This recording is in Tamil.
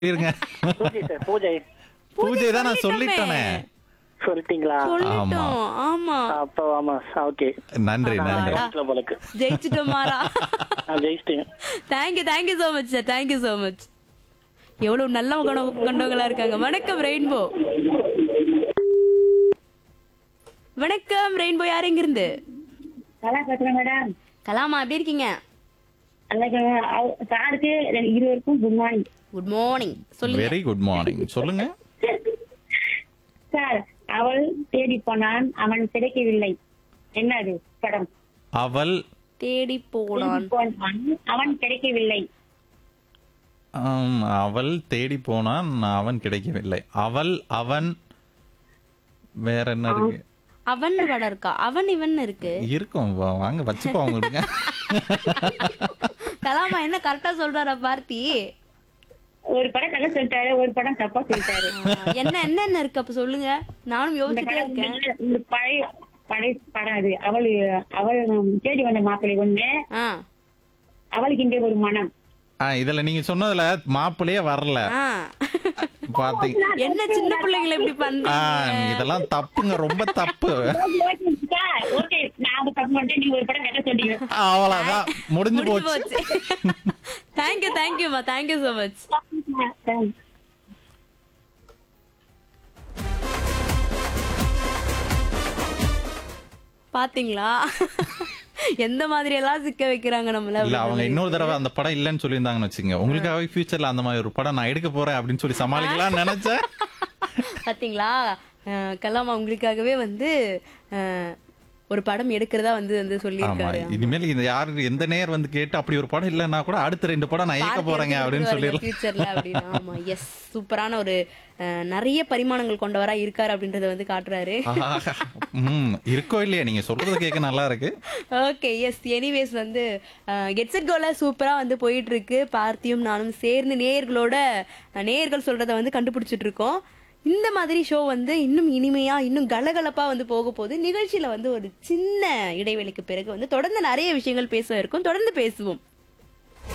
இருங்க பூஜை சார் பூஜை பூஜை தான் நான் சொல்லிட்டேனே சொல்லிட்டீங்களா சொல்லிட்டோம் ஆமா அப்போ ஆமா ஓகே நன்றி நன்றி அடா. போலக்கு ஜெயிச்சிட்டோம் மாறா நான் ஜெயிச்சிட்டேங்க thank you thank you so much sir thank you so much எவ்வளவு நல்ல கண- கண்டவங்களா இருக்காங்க வணக்கம் ரெயின்போ வணக்கம் ரெயின்போ யார் எங்க இருந்து நல்லா பேசுறேன் மேடம் கலாமா எப்படி இருக்கீங்க சாருக்கு இருவருக்கும் குட் மார்னிங் குட் மார்னிங் சொல்லுங்க வெரி குட் மார்னிங் சொல்லுங்க சார் அவள் தேடி போனான் அவன் கிடைக்கவில்லை என்னது படம் அவள் தேடி போனான் போனான் அவன் கிடைக்கவில்லை ஆம், அவள் தேடி போனான் அவன் கிடைக்கவில்லை அவள் அவன் வேற என்ன இருக்கு அவன் படம் இருக்கா அவன் இவன் இருக்கு இருக்கும் வா- வாங்க வச்சுக்கோ அவங்களுக்கு கலாமா என்ன கரெக்டா சொல்றாரா பார்த்தி ஒரு படம் நல்லா சொல்லிட்டாரு ஒரு படம் தப்பா சொல்லிட்டாரு என்ன என்ன என்ன இருக்கு அப்ப சொல்லுங்க நானும் யோசிச்சுட்டே இருக்கேன் இந்த பழைய பழைய படம் அது அவள் அவள் தேடி வந்த மாப்பிள்ளை ஒண்ணு ஆ அவளுக்கு இங்கே ஒரு மனம் ஆ, இதுல நீங்க சொன்னதுல மாப்பிள்ளையே வரல ஆ பாத்தீங்க என்ன சின்ன பிள்ளைங்களை இப்படி ஆ, பண்றீங்க இதெல்லாம் தப்புங்க ரொம்ப தப்பு ஓகே நான் அந்த தப்பு பண்ணிட்டு நீங்க ஒரு படம் கட்ட சொன்னீங்க அவ்வளவுதான் முடிஞ்சு முடிஞ்சு போச்சு போச்சு தேங்க்யூ தேங்க்யூமா தேங்க்யூ so மச் பாத்தீங்களா எந்த மாதிரி எல்லாம் சிக்க வைக்கிறாங்க நம்மள இல்ல அவங்க இன்னொரு தடவை அந்த படம் இல்லைன்னு சொல்லியிருந்தாங்கன்னு வச்சுங்க உங்களுக்காகவே ஃபியூச்சர்ல அந்த மாதிரி ஒரு படம் நான் எடுக்க போறேன் அப்படின்னு சொல்லி சமாளிக்கலாம்னு நினைச்சேன் பாத்தீங்களா அஹ் கலாமா உங்களுக்காகவே வந்து அஹ், ஒரு படம் எடுக்கிறதா வந்து வந்து ஆமா சொல்லியிருக்காரு இனிமேல் இந்த யாரு எந்த நேர் வந்து கேட்டு அப்படி ஒரு படம் இல்லைன்னா கூட அடுத்த ரெண்டு படம் நான் இயக்க போறேங்க அப்படின்னு சொல்லிடலாம் ஃபியூச்சர்ல அப்படின்னு ஆமா எஸ் சூப்பரான ஒரு அஹ், நிறைய பரிமாணங்கள் கொண்டவரா இருக்காரு அப்படின்றத வந்து காட்டுறாரு ஆஹா. ம் இருக்கோ இல்லையா நீங்க சொல்றது கேட்க நல்லா இருக்கு ஓகே எஸ் எனிவேஸ் வந்து கெட் செட் கோல சூப்பரா வந்து போயிட்டு இருக்கு பார்த்தியும் நானும் சேர்ந்து நேயர்களோட அஹ், நேயர்கள் சொல்றத வந்து கண்டுபிடிச்சிட்டு இருக்கோம் இந்த மாதிரி ஷோ வந்து இன்னும் இனிமையா இன்னும் கலகலப்பா வந்து போக போகுது நிகழ்ச்சியில வந்து ஒரு சின்ன இடைவெளிக்கு பிறகு வந்து தொடர்ந்து நிறைய விஷயங்கள் பேச இருக்கும் தொடர்ந்து பேசுவோம்